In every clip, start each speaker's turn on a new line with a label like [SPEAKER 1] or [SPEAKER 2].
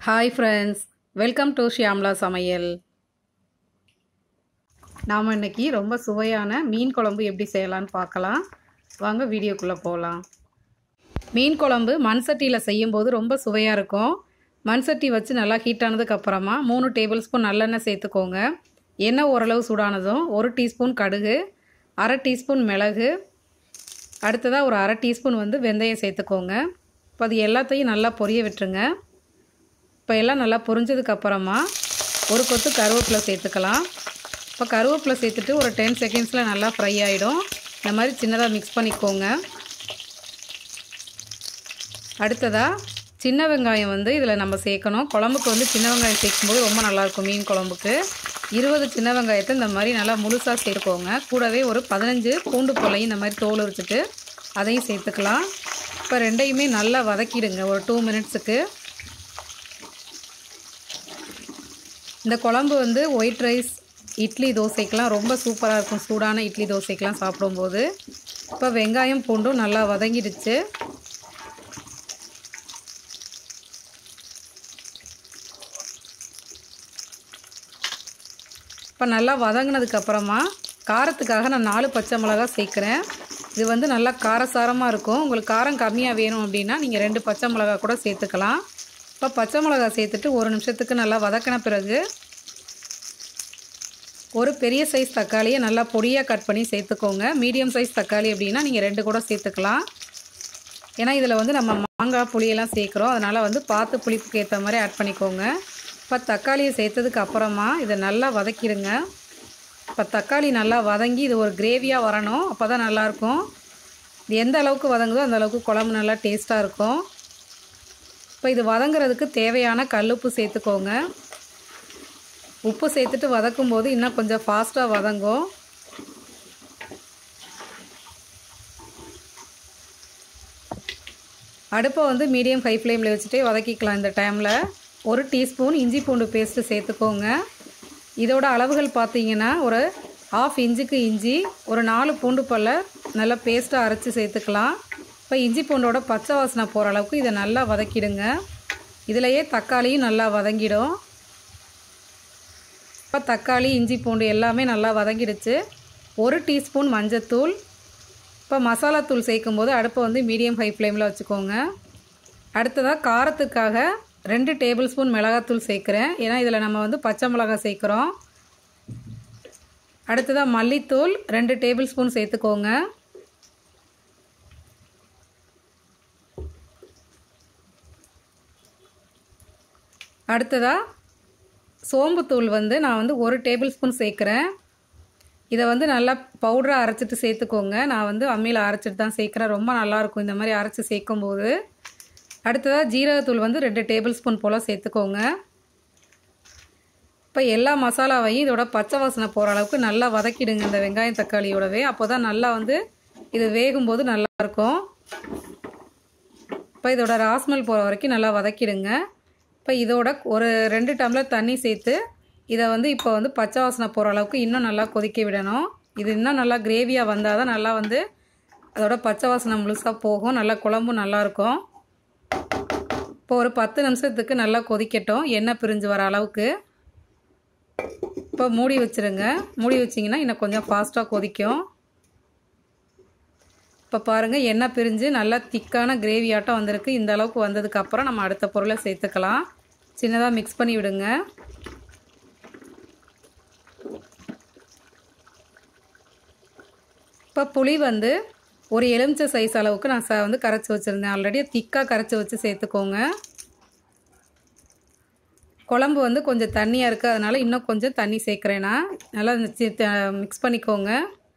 [SPEAKER 1] hi friends welcome to Shyamala சமையல் நாம் இன்னைக்கு ரொம்ப சுவையான மீன் குழம்பு எப்படி செய்யலான்னு பார்க்கலாம் வாங்க வீடியோக்குள்ளே போகலாம் மீன் குழம்பு மண் சட்டியில் செய்யும்போது ரொம்ப சுவையாக இருக்கும் மண் சட்டி வச்சு நல்லா ஹீட் ஆனதுக்கப்புறமா மூணு டேபிள் ஸ்பூன் நல்லெண்ணெய் சேர்த்துக்கோங்க எண்ணெய் ஓரளவு சூடானதும் ஒரு டீஸ்பூன் கடுகு அரை டீஸ்பூன் மிளகு அடுத்ததாக ஒரு அரை டீஸ்பூன் வந்து வெந்தயம் சேர்த்துக்கோங்க இப்போ அது எல்லாத்தையும் நல்லா பொரிய விட்டுருங்க இப்போ எல்லாம் நல்லா பொரிஞ்சதுக்கு அப்புறமா ஒரு கொத்து கருவேப்பிலை சேர்த்துக்கலாம் இப்போ கருவேப்பிலை சேர்த்துட்டு ஒரு டென் செகண்ட்ஸில் நல்லா ஃப்ரை ஆகிடும் இந்த மாதிரி சின்னதாக மிக்ஸ் பண்ணிக்கோங்க அடுத்ததாக சின்ன வெங்காயம் வந்து இதில் நம்ம சேர்க்கணும் குழம்புக்கு வந்து சின்ன வெங்காயம் சேர்க்கும்போது ரொம்ப நல்லாயிருக்கும் மீன் குழம்புக்கு இருபது சின்ன வெங்காயத்தை இந்த மாதிரி நல்லா முழுசாக சேர்த்துக்கோங்க கூடவே ஒரு பதினஞ்சு பூண்டு பொல்லையும் இந்த மாதிரி தோல் உரிச்சிட்டு அதையும் சேர்த்துக்கலாம் இப்போ ரெண்டையுமே நல்லா வதக்கிடுங்க ஒரு டூ மினிட்ஸுக்கு இந்த குழம்பு வந்து ஒயிட் ரைஸ் இட்லி தோசைக்கெலாம் ரொம்ப சூப்பராக இருக்கும் சூடான இட்லி தோசைக்கெலாம் சாப்பிடும்போது இப்போ வெங்காயம் பூண்டும் நல்லா வதங்கிடுச்சு இப்போ நல்லா வதங்கினதுக்கப்புறமா காரத்துக்காக நான் நாலு பச்சை மிளகா சேர்க்குறேன் இது வந்து நல்லா காரசாரமாக இருக்கும் உங்களுக்கு காரம் கம்மியாக வேணும் அப்படின்னா நீங்கள் ரெண்டு பச்சை மிளகா கூட சேர்த்துக்கலாம் இப்போ பச்சை மிளகா சேர்த்துட்டு ஒரு நிமிஷத்துக்கு நல்லா வதக்கின பிறகு ஒரு பெரிய சைஸ் தக்காளியை நல்லா பொடியாக கட் பண்ணி சேர்த்துக்கோங்க மீடியம் சைஸ் தக்காளி அப்படின்னா நீங்கள் ரெண்டு கூட சேர்த்துக்கலாம் ஏன்னா இதில் வந்து நம்ம மாங்காய் புளியெல்லாம் சேர்க்குறோம் அதனால் வந்து பார்த்து புளிப்புக்கு ஏற்ற மாதிரி ஆட் பண்ணிக்கோங்க இப்போ தக்காளியை சேர்த்ததுக்கு அப்புறமா இதை நல்லா வதக்கிடுங்க இப்போ தக்காளி நல்லா வதங்கி இது ஒரு கிரேவியாக வரணும் அப்போ தான் நல்லாயிருக்கும் இது எந்த அளவுக்கு வதங்குதோ அந்த அளவுக்கு குழம்பு நல்லா டேஸ்ட்டாக இருக்கும் இப்போ இது வதங்குறதுக்கு தேவையான கல்லுப்பு சேர்த்துக்கோங்க உப்பு சேர்த்துட்டு வதக்கும் போது இன்னும் கொஞ்சம் ஃபாஸ்ட்டாக வதங்கும் அடுப்பை வந்து மீடியம் ஹை ஃப்ளேமில் வச்சுட்டே வதக்கிக்கலாம் இந்த டைமில் ஒரு டீஸ்பூன் இஞ்சி பூண்டு பேஸ்ட்டு சேர்த்துக்கோங்க இதோட அளவுகள் பார்த்தீங்கன்னா ஒரு ஆஃப் இன்ச்சுக்கு இஞ்சி ஒரு நாலு பூண்டு பல்ல நல்லா பேஸ்ட்டாக அரைச்சி சேர்த்துக்கலாம் இப்போ இஞ்சி பூண்டோட பச்சை வாசனை போகிற அளவுக்கு இதை நல்லா வதக்கிடுங்க இதிலையே தக்காளியும் நல்லா வதங்கிடும் இப்போ தக்காளி இஞ்சி பூண்டு எல்லாமே நல்லா வதங்கிடுச்சு ஒரு டீஸ்பூன் மஞ்சத்தூள் இப்போ மசாலாத்தூள் சேர்க்கும்போது அடுப்பை வந்து மீடியம் ஹை ஃப்ளேமில் வச்சுக்கோங்க அடுத்ததாக காரத்துக்காக ரெண்டு டேபிள் ஸ்பூன் மிளகாத்தூள் சேர்க்குறேன் ஏன்னா இதில் நம்ம வந்து பச்சை மிளகாய் சேர்க்குறோம் அடுத்ததாக மல்லித்தூள் ரெண்டு டேபிள் ஸ்பூன் சேர்த்துக்கோங்க அடுத்ததாக சோம்புத்தூள் வந்து நான் வந்து ஒரு டேபிள் ஸ்பூன் சேர்க்குறேன் இதை வந்து நல்லா பவுடராக அரைச்சிட்டு சேர்த்துக்கோங்க நான் வந்து அம்மியில் அரைச்சிட்டு தான் சேர்க்குறேன் ரொம்ப நல்லாயிருக்கும் இந்த மாதிரி அரைச்சி சேர்க்கும்போது அடுத்ததாக ஜீரகத்தூள் வந்து ரெண்டு டேபிள் ஸ்பூன் போல் சேர்த்துக்கோங்க இப்போ எல்லா மசாலாவையும் இதோட பச்சை வாசனை போகிற அளவுக்கு நல்லா வதக்கிடுங்க இந்த வெங்காயம் தக்காளியோடவே அப்போ தான் நல்லா வந்து இது வேகும்போது நல்லாயிருக்கும் இப்போ இதோட ராஸ்மல் போகிற வரைக்கும் நல்லா வதக்கிடுங்க இப்போ இதோட ஒரு ரெண்டு டம்ளர் தண்ணி சேர்த்து இதை வந்து இப்போ வந்து பச்சை வாசனை போகிற அளவுக்கு இன்னும் நல்லா கொதிக்க விடணும் இது இன்னும் நல்லா கிரேவியாக வந்தால் தான் நல்லா வந்து அதோட பச்சை வாசனை முழுசாக போகும் நல்லா குழம்பும் நல்லாயிருக்கும் இப்போ ஒரு பத்து நிமிஷத்துக்கு நல்லா கொதிக்கட்டும் எண்ணெய் பிரிஞ்சு வர அளவுக்கு இப்போ மூடி வச்சுருங்க மூடி வச்சிங்கன்னா இன்னும் கொஞ்சம் ஃபாஸ்ட்டாக கொதிக்கும் இப்போ பாருங்கள் எண்ணெய் பிரிஞ்சு நல்லா திக்கான கிரேவி ஆட்டம் வந்திருக்கு இந்த அளவுக்கு வந்ததுக்கப்புறம் நம்ம அடுத்த பொருளை சேர்த்துக்கலாம் சின்னதாக மிக்ஸ் பண்ணி விடுங்க இப்போ புளி வந்து ஒரு எலுமிச்சை சைஸ் அளவுக்கு நான் ச வந்து கரைச்சி வச்சுருந்தேன் ஆல்ரெடி திக்காக கரைச்சி வச்சு சேர்த்துக்கோங்க குழம்பு வந்து கொஞ்சம் தண்ணியாக இருக்குது அதனால் இன்னும் கொஞ்சம் தண்ணி சேர்க்குறேன்னா நல்லா மிக்ஸ் பண்ணிக்கோங்க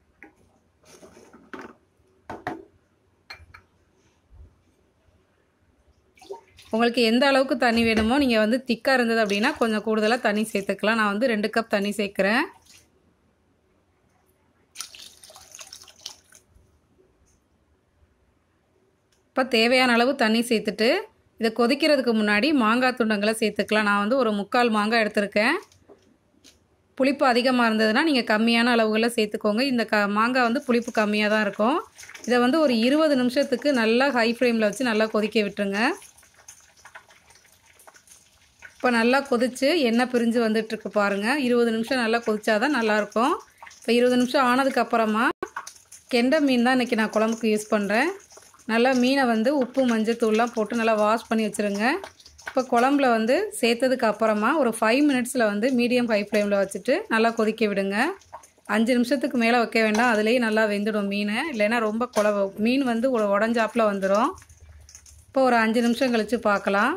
[SPEAKER 1] உங்களுக்கு எந்த அளவுக்கு தண்ணி வேணுமோ நீங்கள் வந்து திக்காக இருந்தது அப்படின்னா கொஞ்சம் கூடுதலாக தண்ணி சேர்த்துக்கலாம் நான் வந்து ரெண்டு கப் தண்ணி சேர்க்குறேன் இப்போ தேவையான அளவு தண்ணி சேர்த்துட்டு இதை கொதிக்கிறதுக்கு முன்னாடி மாங்காய் துண்டங்களை சேர்த்துக்கலாம் நான் வந்து ஒரு முக்கால் மாங்காய் எடுத்திருக்கேன் புளிப்பு அதிகமாக இருந்ததுன்னா நீங்கள் கம்மியான அளவுகளில் சேர்த்துக்கோங்க இந்த க மாங்காய் வந்து புளிப்பு கம்மியாக தான் இருக்கும் இதை வந்து ஒரு இருபது நிமிஷத்துக்கு நல்லா ஹை ஃப்ளேமில் வச்சு நல்லா கொதிக்க விட்டுருங்க இப்போ நல்லா கொதித்து எண்ணெய் பிரிஞ்சு வந்துட்டுருக்கு பாருங்கள் இருபது நிமிஷம் நல்லா கொதிச்சாதான் நல்லாயிருக்கும் இப்போ இருபது நிமிஷம் ஆனதுக்கப்புறமா கெண்டை மீன் தான் இன்றைக்கி நான் குழம்புக்கு யூஸ் பண்ணுறேன் நல்லா மீனை வந்து உப்பு மஞ்சள் தூள்லாம் போட்டு நல்லா வாஷ் பண்ணி வச்சுருங்க இப்போ குழம்புல வந்து சேர்த்ததுக்கு அப்புறமா ஒரு ஃபைவ் மினிட்ஸில் வந்து மீடியம் ஹை ஃப்ளேமில் வச்சுட்டு நல்லா கொதிக்க விடுங்க அஞ்சு நிமிஷத்துக்கு மேலே வைக்க வேண்டாம் அதுலேயே நல்லா வெந்துடும் மீன் இல்லைன்னா ரொம்ப குழ மீன் வந்து ஒரு உடஞ்சாப்பில் வந்துடும் இப்போ ஒரு அஞ்சு நிமிஷம் கழித்து பார்க்கலாம்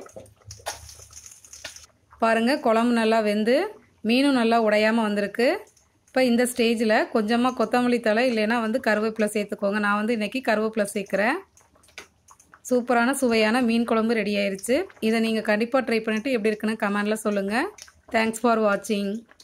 [SPEAKER 1] பாருங்கள் குழம்பு நல்லா வெந்து மீனும் நல்லா உடையாமல் வந்திருக்கு இப்போ இந்த ஸ்டேஜில் கொஞ்சமாக கொத்தமல்லி தழை இல்லைன்னா வந்து கருவேப்பிலை சேர்த்துக்கோங்க நான் வந்து இன்றைக்கி கருவேப்பிலை சேர்க்குறேன் சூப்பரான சுவையான மீன் குழம்பு ரெடி ஆயிருச்சு இதை நீங்கள் கண்டிப்பாக ட்ரை பண்ணிவிட்டு எப்படி இருக்குன்னு கமெண்டில் சொல்லுங்கள் தேங்க்ஸ் ஃபார் வாட்சிங்